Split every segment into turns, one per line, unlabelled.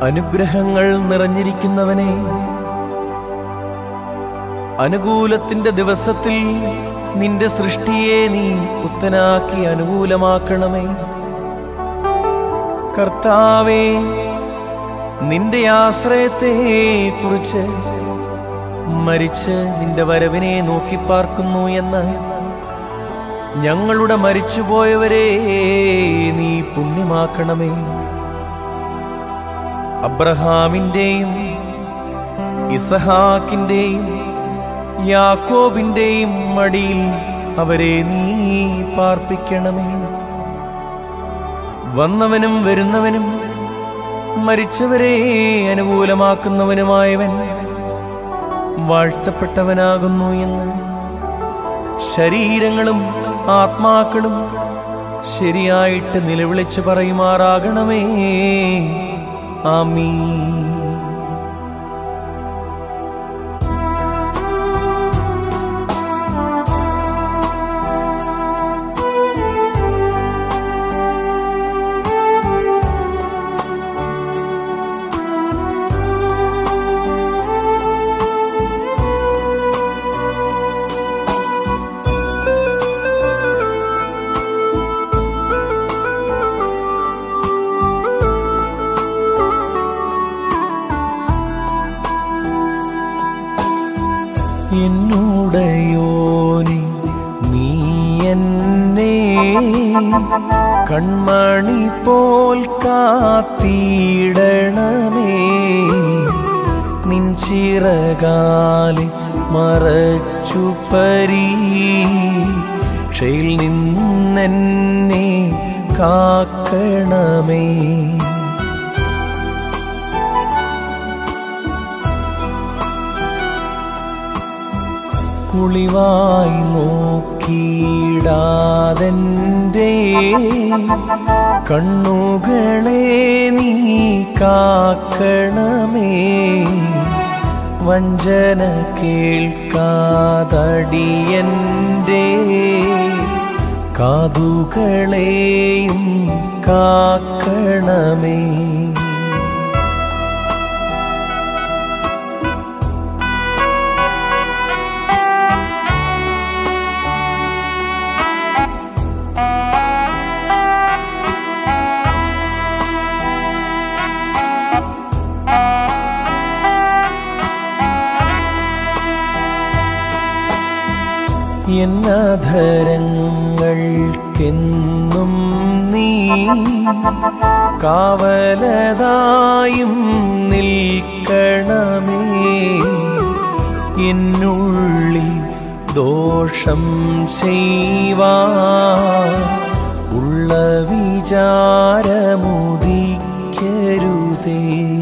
അനുഗ്രഹങ്ങൾ നിറഞ്ഞിരിക്കുന്നവനെ അനുകൂലത്തിന്റെ ദിവസത്തിൽ നിന്റെ സൃഷ്ടിയെ നീ പുത്തനാക്കി അനുകൂലമാക്കണമേ കർത്താവേ നിന്റെ ആശ്രയത്തെ കുറിച്ച് മരിച്ച് നിന്റെ വരവിനെ നോക്കി പാർക്കുന്നു എന്ന് ഞങ്ങളുടെ മരിച്ചുപോയവരെ നീ പുണ്യമാക്കണമേ അബ്രഹാമിൻ്റെയും ഇസഹാക്കിൻ്റെയും യാക്കോബിൻ്റെയും മടിയിൽ അവരെ നീ പാർപ്പിക്കണമേ വന്നവനും വരുന്നവനും മരിച്ചവരെ അനുകൂലമാക്കുന്നവനുമായവൻ വാഴ്ത്തപ്പെട്ടവനാകുന്നു എന്ന് ശരീരങ്ങളും ആത്മാക്കളും ശരിയായിട്ട് നിലവിളിച്ചു പറയുമാറാകണമേ ആമീ എന്നോടയോനി നീ എന്നെ കൺമണി പോൽ കാത്തിടണമേ നിൻ ചിറകാലെ മറച്ചു പരീക്ഷയിൽ നിന്നെന്നെ കാക്കണമേ കുളിവായി നോക്കിയിടാതെൻ്റെ കണ്ണുകളെ നീ കാക്കണമേ വഞ്ചന കേൾക്കാതടിയൻ്റെ കാതുകളെയും കാക്കണമേ എന്നധരങ്ങൾക്കെന്നും നീ കാവലതായും നിൽക്കണമേ എന്നുള്ളിൽ ദോഷം ചെയ്വാ ഉള്ള വിചാരമുദിക്കരുതേ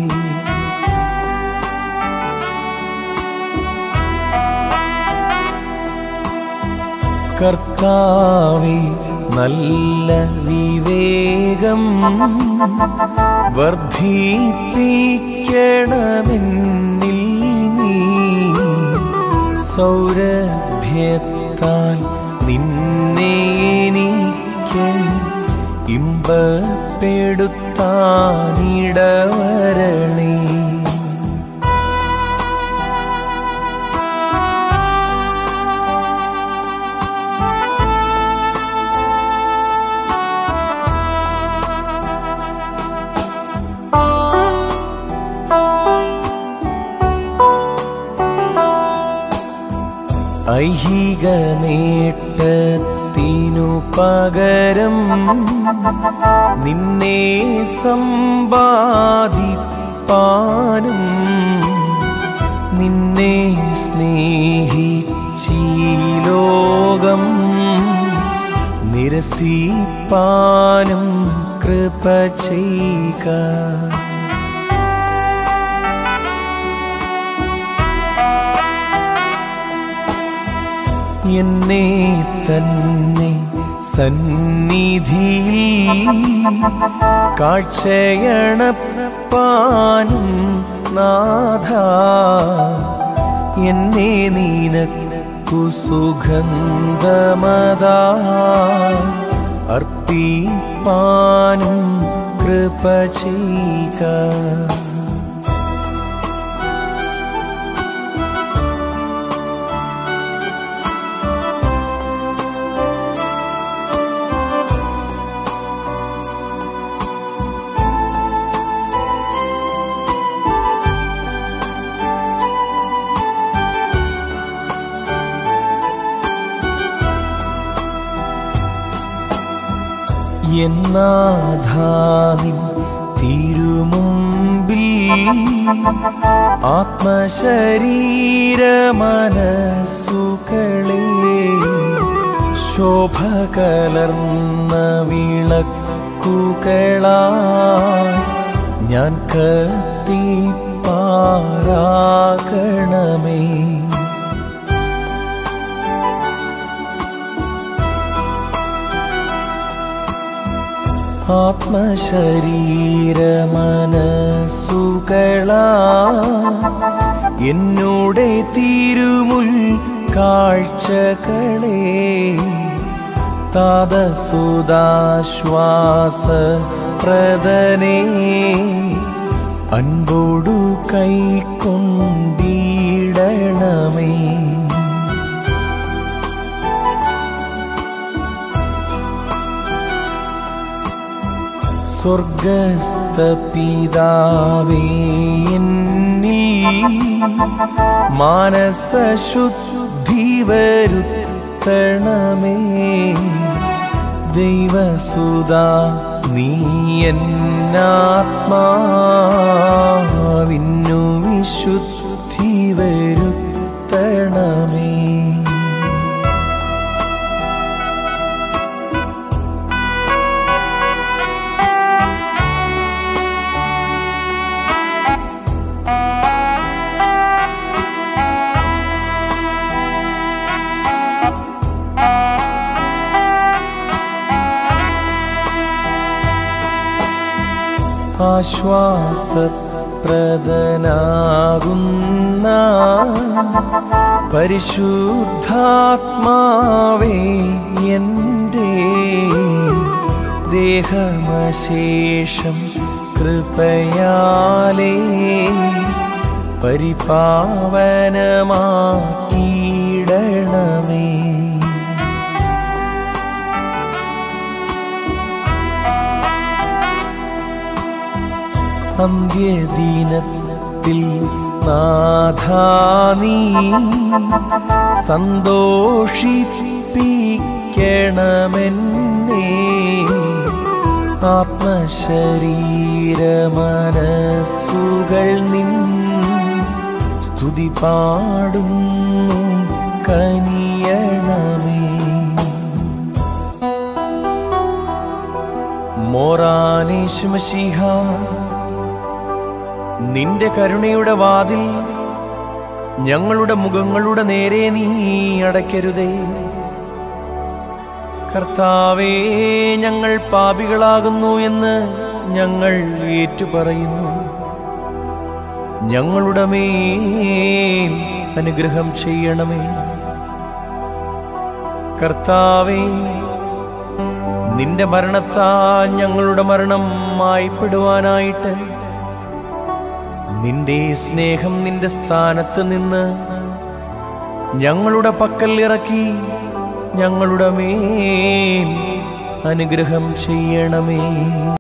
കർത്താവെ നല്ല വിവേകം വർദ്ധിപ്പിക്കണമെന്നിൽ നീ സൗരഭ്യത്താൽ നിന്നെ എനിക്ക് ഇമ്പപ്പെടുത്താനിടവരണേ ഐഹിക നേട്ടത്തിനു പകരം നിന്നെ സമ്പാദിപ്പാനും നിന്നെ സ്നേഹിച്ചീ ലോകം നിരസിപ്പാനും കൃപ ചെയ്യുക എന്നെ തന്നെ സന്നിധിയിൽ കാഴ്ചയണപ്പാനും നാഥ എന്നെ നീനക്കു സുഗന്ധമതാ അർപ്പിപ്പാനും കൃപ ചെയ്യുക എന്നാഥാനിൻ തിരുമുമ്പിൽ ആത്മശരീര മനസ്സുകളെ ശോഭ കലർന്ന വിളക്കുകളാ ഞാൻ കത്തിപ്പാരാകണമേ ആത്മശരീര മനസ്സുകളാ എന്നോടെ തിരുമുൽ കാഴ്ചകളെ താതസുദാശ്വാസ പ്രദനേ അൻപോടു കൈക്കൊണ്ടിടണമേ സ്വർഗസ്ഥ പിതാവേ എന്നിൽ മാനസശുദ്ധി വരുത്തണമേ ദൈവസുതാ നീ എന്നാത്മാവിന്നു വിശുദ്ധി വരുത്തണമേ ആശ്വാസപ്രദനാകുന്ന പരിശുദ്ധാത്മാവേ എൻ്റെ ദേഹമശേഷം കൃപയാലേ പരിപാവനമാക്കിയിടണമേ അന്ത്യദിനത്തിൽ നാഥാനീ സന്തോഷിപ്പിക്കണമെന്നേ ആത്മശരീര മനസ്സുകൾ നിൻ സ്തുതി പാടുന്നു കനിയണമേ മോറാനേശുമശിഹ നിന്റെ കരുണയുടെ വാതിൽ ഞങ്ങളുടെ മുഖങ്ങളുടെ നേരെ നീ അടയ്ക്കരുതേ കർത്താവേ ഞങ്ങൾ പാപികളാകുന്നു എന്ന് ഞങ്ങൾ ഏറ്റുപറയുന്നു ഞങ്ങളുടെ മേൽ അനുഗ്രഹം ചെയ്യണമേ കർത്താവേ നിന്റെ മരണത്താ ഞങ്ങളുടെ മരണം മായ്പിടുവാനായിട്ട് നിന്റെ സ്നേഹം നിന്റെ സ്ഥാനത്ത് നിന്ന് ഞങ്ങളുടെ പക്കൽ ഇറക്കി ഞങ്ങളുടെ മേൽ അനുഗ്രഹം ചെയ്യണമേ